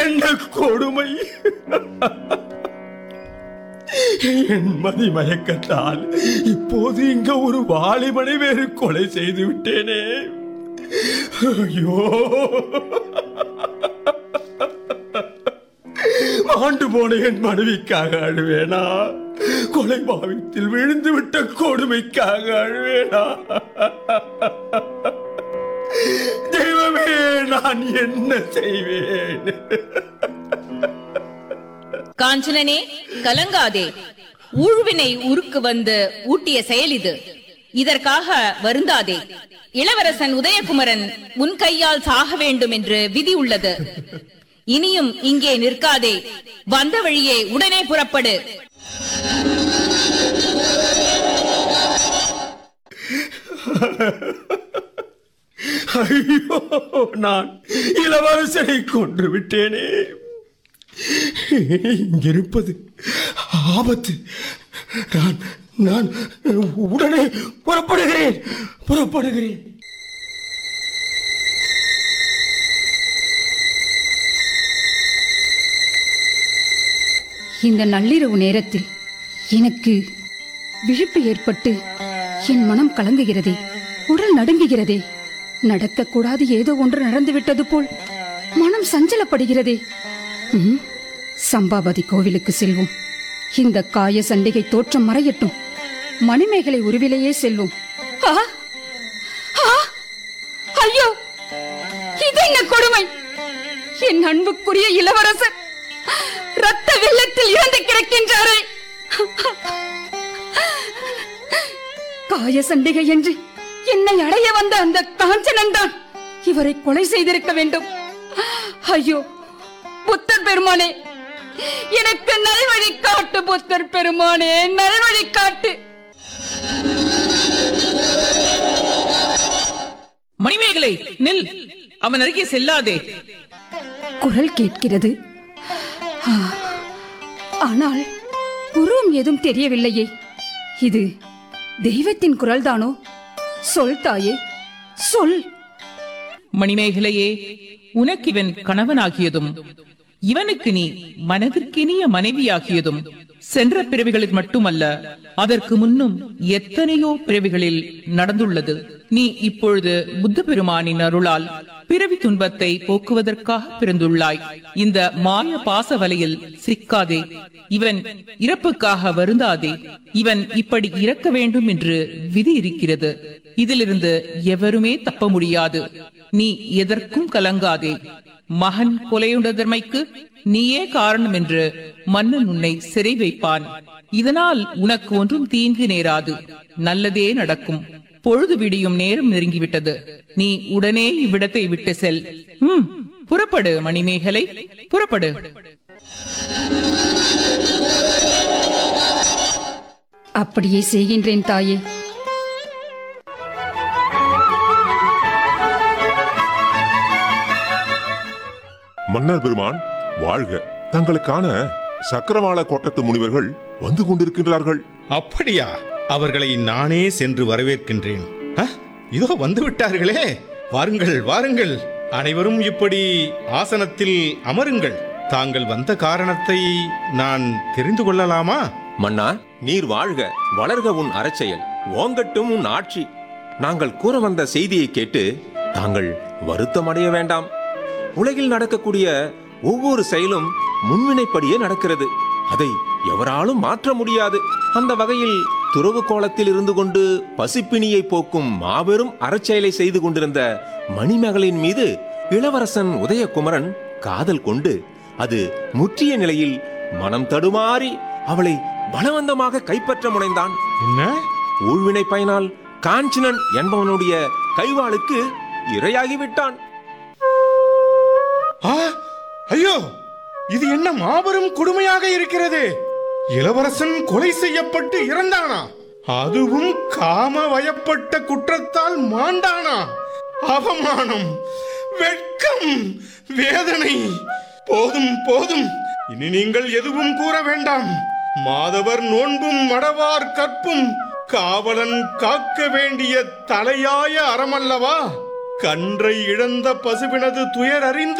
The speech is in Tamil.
என்ன கொடுமை என் மதி மயக்கத்தால் இப்போது இங்க ஒரு வாலிபனை வேறு கொலை செய்து விட்டேனே ஐயோ ஆண்டு போன என் மனைவிக்காக அழுவேனா கொலை பாவித்தில் விழுந்து விட்ட கொடுமைக்காக அழுவேனா தெய்வமே நான் என்ன செய்வேன் காஞ்சனனே கலங்காதே ஊழ்வினை உருக்கு வந்து ஊட்டிய செயல் இது இதற்காக வருந்தாதே இளவரசன் உதயகுமரன் உன் கையால் சாக வேண்டும் என்று விதி உள்ளது இனியும் இங்கே நிற்காதே வந்த வழியே உடனே புறப்படு ஐயோ நான் இளவரசனை கொன்று விட்டேனே இங்கிருப்பது ஆபத்து நான் நான் உடனே புறப்படுகிறேன் புறப்படுகிறேன் இந்த நள்ளிரவு நேரத்தில் எனக்கு விழிப்பு ஏற்பட்டு என் மனம் கலங்குகிறதே உடல் நடுங்குகிறதே நடக்கக்கூடாது ஏதோ ஒன்று நடந்துவிட்டது போல் மனம் சஞ்சலப்படுகிறதே ம், சம்பாபதி கோவிலுக்கு செல்வோம் இந்த காய சண்டிகை தோற்றம் மறையட்டும் மணிமேகலை உருவிலேயே செல்வோம் ஆ! ஆ! ஐயோ இது என்ன கொடுமை என் அன்புக்குரிய இளவரசர் ரத்த வெள்ளத்தில் இறந்து கிடக்கின்றாரே காய சண்டிகை என்று என்னை அடைய வந்த அந்த காஞ்சனன் தான் இவரை கொலை செய்திருக்க வேண்டும் ஐயோ புத்தர் பெருமானே எனக்கு நல்வழி காட்டு புத்தர் பெருமானே நல்வழி காட்டு மணிமேகலை நில் அவன் அருகே செல்லாதே குரல் கேட்கிறது ஆ, ஆனால் உருவம் ஏதும் தெரியவில்லையே இது தெய்வத்தின் குரல்தானோ சொல் தாயே சொல் மணிமேகலையே உனக்கு இவன் கணவனாகியதும் இவனுக்கு நீ மனதிற்கினிய மனைவியாகியதும் சென்ற பிறவிகளில் மட்டுமல்ல அதற்கு முன்னும் எத்தனையோ பிறவிகளில் நடந்துள்ளது நீ இப்பொழுது புத்த பெருமானின் அருளால் பிறவி துன்பத்தை போக்குவதற்காக பிறந்துள்ளாய் இந்த மாய பாச வலையில் சிக்காதே இவன் இறப்புக்காக வருந்தாதே இவன் இப்படி இறக்க வேண்டும் என்று விதி இருக்கிறது இதிலிருந்து எவருமே தப்ப முடியாது நீ எதற்கும் கலங்காதே மகன் கொலையுண்டதன்மைக்கு நீயே காரணம் என்று மன்னன் உன்னை சிறை வைப்பான் இதனால் உனக்கு ஒன்றும் தீங்கு நேராது நல்லதே நடக்கும் பொழுது விடியும் நேரம் நெருங்கிவிட்டது நீ உடனே இவ்விடத்தை விட்டு செல் ம் புறப்படு மணிமேகலை புறப்படு அப்படியே செய்கின்றேன் தாயே மன்னர் பெருமான் வாழ்க தங்களுக்கான சக்கரவாள கோட்டத்து முனிவர்கள் வந்து கொண்டிருக்கின்றார்கள் அப்படியா அவர்களை நானே சென்று வரவேற்கின்றேன் அ, இதோ வந்து விட்டார்களே வாருங்கள் வாருங்கள் அனைவரும் இப்படி ஆசனத்தில் அமருங்கள் தாங்கள் வந்த காரணத்தை நான் தெரிந்து கொள்ளலாமா மன்னா நீர் வாழ்க வளர்க உன் அறச்செயல் ஓங்கட்டும் உன் ஆட்சி நாங்கள் கூற வந்த செய்தியை கேட்டு தாங்கள் வருத்தமடைய வேண்டாம் உலகில் நடக்கக்கூடிய ஒவ்வொரு செயலும் முன்வினைப்படியே நடக்கிறது அதை எவராலும் மாற்ற முடியாது அந்த வகையில் துறவு கோலத்தில் இருந்து கொண்டு பசிப்பிணியை போக்கும் மாபெரும் அறச்செயலை செய்து கொண்டிருந்த மணிமகளின் மீது இளவரசன் உதயகுமரன் காதல் கொண்டு அது முற்றிய நிலையில் மனம் தடுமாறி அவளை பலவந்தமாக கைப்பற்ற முனைந்தான் என்ன ஊழ்வினை பயனால் காஞ்சனன் என்பவனுடைய கைவாளுக்கு இரையாகிவிட்டான் ஆ ஐயோ இது என்ன மாபெரும் கொடுமையாக இருக்கிறது இளவரசன் கொலை செய்யப்பட்டு இறந்தானா அதுவும் காம வயப்பட்ட குற்றத்தால் மாண்டானா அவமானம் வெட்கம் வேதனை போதும் போதும் இனி நீங்கள் எதுவும் கூற வேண்டாம் மாதவர் நோன்பும் மடவார் கற்பும் காவலன் காக்க வேண்டிய தலையாய அறமல்லவா கன்றை இழந்த பசுவினது துயர் அறிந்து